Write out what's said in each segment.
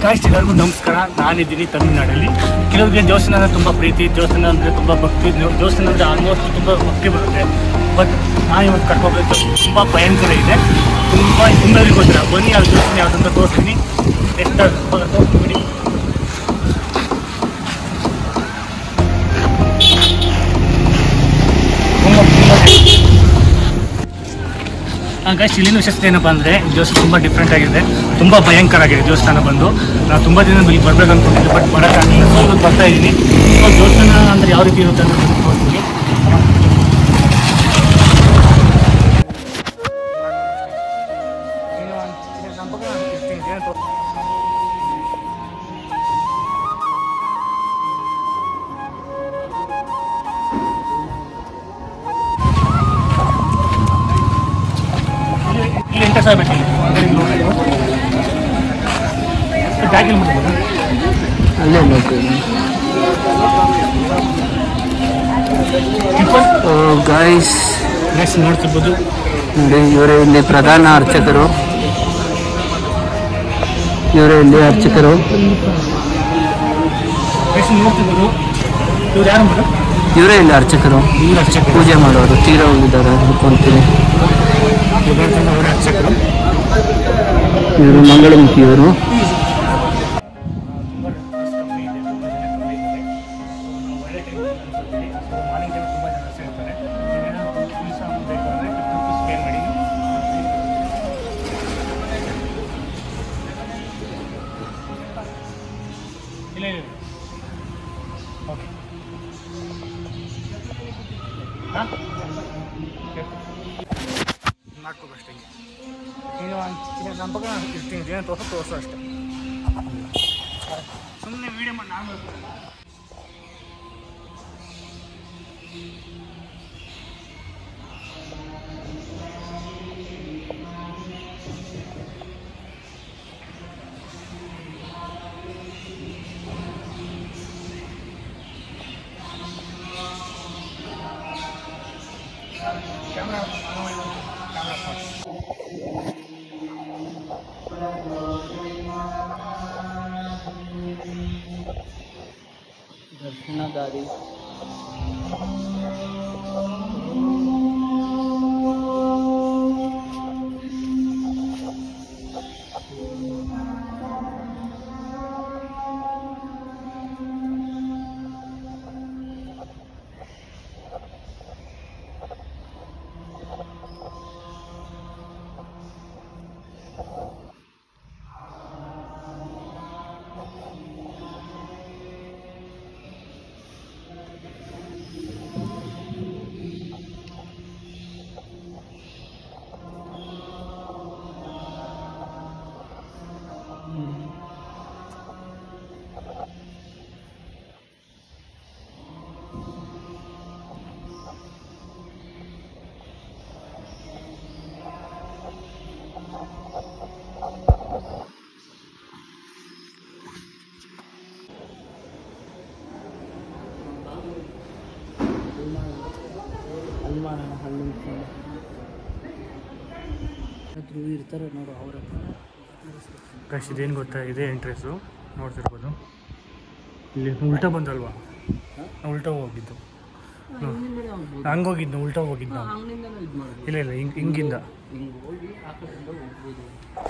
guys ಎಲ್ಲರಿಗೂ ನಮಸ್ಕಾರ ನಾನಿದ್ದೀನಿ ತಮಿಳ್ನಾಡಲ್ಲಿ ಕೆಲವರಿಗೆ ದೇವಸ್ಥಾನ ಅಂದರೆ ತುಂಬ ಪ್ರೀತಿ ದೇವಸ್ಥಾನ ಅಂದರೆ ತುಂಬ ಭಕ್ತಿ ದೇವ- ದೇವಸ್ಥಾನ ಅಂದರೆ ಆಲ್ಮೋಸ್ಟ್ ತುಂಬ ಭಕ್ತಿ ಬರುತ್ತೆ ಬಟ್ ನಾನು ಇವತ್ತು ಕರ್ಕೋಬೇಕು ತುಂಬ ಭಯಂಕರ ಇದೆ ತುಂಬ ನಿಮ್ಮೆಲ್ಲರಿಗೂ ಗೊತ್ತಿಲ್ಲ ಬನ್ನಿ ಆ ದೇವಸ್ಥಾನ ಯಾವುದಂತ ತೋರಿಸ್ತೀನಿ ಎಷ್ಟು ತೋರಿಸ್ತೀನಿ ಗಾಯ್ಸ್ ಇಲ್ಲಿನ ವಿಶೇಷತೆ ಏನಪ್ಪ ಅಂದರೆ ದೇವಸ್ಥಾನ ತುಂಬ ಡಿಫ್ರೆಂಟ್ ಆಗಿದೆ ತುಂಬ ಭಯಂಕರ ಆಗಿದೆ ದೇವಸ್ಥಾನ ಬಂದು ನಾವು ತುಂಬ ದಿನ ಇಲ್ಲಿ ಬರ್ಬೇಕು ಅನ್ಕೊಂಡಿದ್ದೆ ಬಟ್ ಬರೋಕ್ಕಾಗಲಿಲ್ಲ ಸೊ ಇವತ್ತು ಬರ್ತಾ ಇದ್ದೀನಿ ಸೊ ದೇವಸ್ಥಾನ ಅಂದರೆ ಯಾವ ರೀತಿ ಇರುತ್ತೆ ಅಂತ ತೋರಿಸ್ತೀನಿ ಇಲ್ಲಿ ಎಂಟು ಸಾವಿರ ಬೇಕು ಬ್ಯಾಗಿಲ್ ಮಾಡ್ಬೋದು ಅಲ್ಲೇ ನೋಡ್ತೀನಿ ಗಾಯ್ಸ್ ನೆಕ್ಸ್ಟ್ ನೋಡ್ತಿರ್ಬೋದು ನೋಡಿ ಇವರೇ ಇಲ್ಲಿ ಪ್ರಧಾನ ಅರ್ಚಕರು ಇವರೇ ಇಲ್ಲಿ ಅರ್ಚಕರು ನೆಕ್ಸ್ಟ್ ನೋಡ್ತಿರ್ಬೋದು ಇವ್ರು ಯಾರು ಮೇಡಮ್ ಇವರೇ ಇಲ್ಲಿ ಅರ್ಚಕರು ಇವ್ರು ಅರ್ಚಕರು ಪೂಜೆ ಮಾಡೋರು ತೀರ ಹೋಗಿದ್ದಾರೆ ಅನ್ಕೊಂತೀನಿ ಇವ್ರು ಅವರ ಅರ್ಚಕರು ಇವರು ಮಂಗಳಮುಖಿಯವರು ತುಂಬ ಕಮ್ಮಿ ಇದೆ ತುಂಬ ಜನ ಕಮ್ಮಿ ಇದ್ದಾರೆ ನಾವು ಒಳ್ಳೆ ಟೈಮ್ ಅನ್ಕೊಳ್ತೀವಿ ಸೊ ಮಾರ್ನಿಂಗ್ ಟೈಮ್ ತುಂಬ ಜನ ಸೇರ್ತಾರೆ ನೀವೇನಾದ್ರು ಕೆಲಸ ಬೇಕು ಅಂದರೆ ಫಿಫ್ಟಿ ರುಪೀಸ್ ಪೇ ಮಾಡಿ ಇಲ್ಲ ಇಲ್ಲ ಓಕೆ ಹಾಂ ಮಾಡ್ಕೋಬೇಕಷ್ಟೇ ನೀನು ಒಂದು ನಮ್ಮ ಪಕ್ಕ ಇರ್ತೀನಿ ಏನು ತೋರಿಸೋ ತೋರಿಸು ಅಷ್ಟೇ ಸುಮ್ಮನೆ ವೀಡಿಯೋ ಮಾಡಿ ನಾನು ಕ್ಯಾಮ್ರಾ ಕ್ಯಾಮ್ರಾ ದರ್ಶನದಾರಿ ಇರ್ತಾರೆ ನೋಡು ಅವರ ಗಶ್ ಇದೇನು ಗೊತ್ತಾ ಇದೇ ಎಂಟ್ರೆನ್ಸು ನೋಡ್ತಿರ್ಬೋದು ಇಲ್ಲಿ ಉಲ್ಟಾ ಬಂದಲ್ವಾ ನಾವು ಉಲ್ಟಾ ಹೋಗಿದ್ದು ಹಂಗೆ ಹೋಗಿದ್ದು ಉಲ್ಟಾ ಹೋಗಿದ್ದು ನಾವು ಅಂಗಡಿಯಿಂದಲೂ ಇದು ಮಾಡೋದು ಇಲ್ಲ ಇಲ್ಲ ಹಿಂಗೆ ಹಿಂಗಿಂದ ಹಿಂಗೆ ಹೋಗಿ ಆ ಕಡೆಯಿಂದ ಹೋಗ್ಬೋದು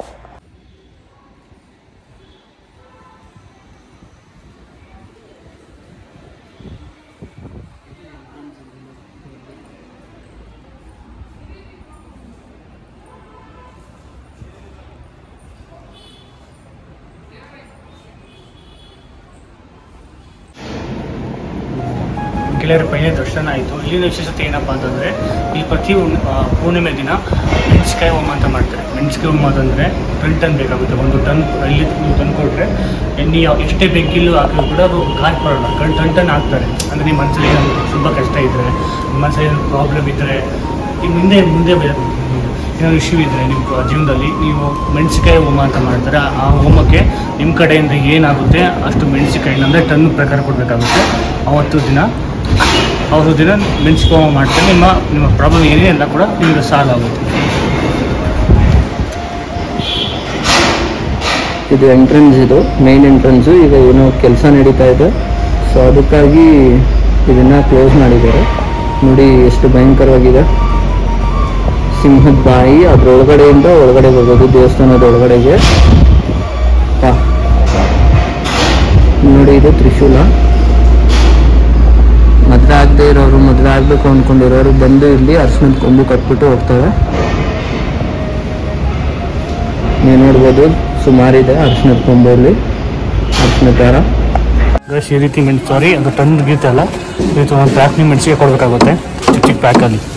ಗೆಳೆಯರ ಪೈನೆ ದರ್ಶನ ಆಯಿತು ಇಲ್ಲಿನ ವಿಶೇಷತೆ ಏನಪ್ಪ ಅಂತಂದರೆ ಇಲ್ಲಿ ಪ್ರತಿ ಹುಣ್- ಆ, ಪೂರ್ಣಿಮೆ ದಿನ ಮೆಣಸಿಕಾಯಿ ಹೋಮ ಅಂತ ಮಾಡ್ತಾರೆ ಮೆಣಸಿಕಾಯಿ ಹೋಮ ಅಂತಂದರೆ ಟನ್ ಟನ್ ಬೇಕಾಗುತ್ತೆ ಒಂದು ಟನ್ ಇಲ್ಲಿ ನೀವು ತಂದು ಕೊಟ್ಟರೆ ಎಣ್ಣೆ ಯಾವ ಎಷ್ಟೇ ಬೆಂಕಿಲ್ಲೂ ಹಾಕಿದ್ರು ಕೂಡ ಅದು ಘಾಟ್ ಬರೋಲ್ಲ ಗಂಟು ಟನ್ ಟನ್ ಹಾಕ್ತಾರೆ ಅಂದರೆ ನಿಮ್ಮ ಮನಸ್ಸಲ್ಲಿ ಏನಾದ್ರು ತುಂಬ ಕಷ್ಟ ಇದ್ದರೆ ನಿಮ್ಮ ಮನಸ್ಸಲ್ಲಿ ಏನಾದ್ರು ಪ್ರಾಬ್ಲಮ್ ಇದ್ದರೆ ಈಗ ಮುಂದೆ ಮುಂದೆ ಬೆ- ಏನಾದ್ರು ಇಶ್ಯೂ ಇದ್ದರೆ ನಿಮ್ಮ ಜೀವನದಲ್ಲಿ ನೀವು ಮೆಣಸಿಕಾಯಿ ಹೋಮ ಅಂತ ಮಾಡ್ತಾರೆ ಆ ಹೋಮಕ್ಕೆ ನಿಮ್ಮ ಕಡೆಯಿಂದ ಏನಾಗುತ್ತೆ ಅಷ್ಟು ಮೆಣಸಿಕಾಯಿನ ಅಂದರೆ ಟನ್ ಪ್ರಕಾರ ಕೊಡಬೇಕಾಗುತ್ತೆ ಅವತ್ತು ದಿನ ಅವತ್ತು ದಿನ ಮೆಣಸಿಕಾಯಿ ಹೋಮ ಮಾಡ್ತಾರೆ ನಿಮ್ಮ ನಿಮ್ಮ ಪ್ರಾಬ್ಲಮ್ ಏನೇ ಎಲ್ಲ ಕೂಡ ನಿಮಗೆ ಸಾಲ್ವ್ ಆಗುತ್ತೆ ಇದು ಎಂಟ್ರೆನ್ಸ್ ಇದು ಮೇನ್ ಎಂಟ್ರೆನ್ಸು ಈಗ ಏನೋ ಕೆಲಸ ನಡೀತಾ ಇದೆ ಸೊ ಅದಕ್ಕಾಗಿ ಇದನ್ನು ಕ್ಲೋಸ್ ಮಾಡಿದ್ದಾರೆ ನೋಡಿ ಎಷ್ಟು ಭಯಂಕರವಾಗಿದೆ ಸಿಂಹದ ಬಾಯಿ ಅದ್ರೊಳಗಡೆಯಿಂದ ಒಳಗಡೆ ಹೋಗೋದು ದೇವಸ್ಥಾನದ ಒಳಗಡೆಗೆ ಪಾ ನೋಡಿ ಇದು ತ್ರಿಶೂಲ ಮದುವೆ ಆಗದೆ ಇರೋರು ಮದುವೆ ಆಗಬೇಕು ಅಂದ್ಕೊಂಡಿರೋರು ಬಂದು ಇಲ್ಲಿ ಅರ್ಶಿನದ ಕೊಂಬು ಕಟ್ಬಿಟ್ಟು ಹೋಗ್ತಾರೆ ನೀವು ನೋಡ್ಬೋದು ಸುಮಾರಿದೆ ಅರ್ಶಿನದ ಕೊಂಬಲ್ಲಿ ಅರ್ಶಿನ ದಾರ ಗೈಸ್ ಈ ರೀತಿ ಮೆಣಸು ಸಾರಿ ಅದು ಟನ್ ಗೀತಲ್ಲ ಈ ರೀತಿ ಒಂದು ಪ್ಯಾಕ್ ನೀವು ಮೆಣಸಿಗೆ ಕೊಡಬೇಕಾಗುತ್ತೆ ಚಿಕ್ಕ ಚಿಕ್ಕ ಪ್ಯಾಕಲ್ಲಿ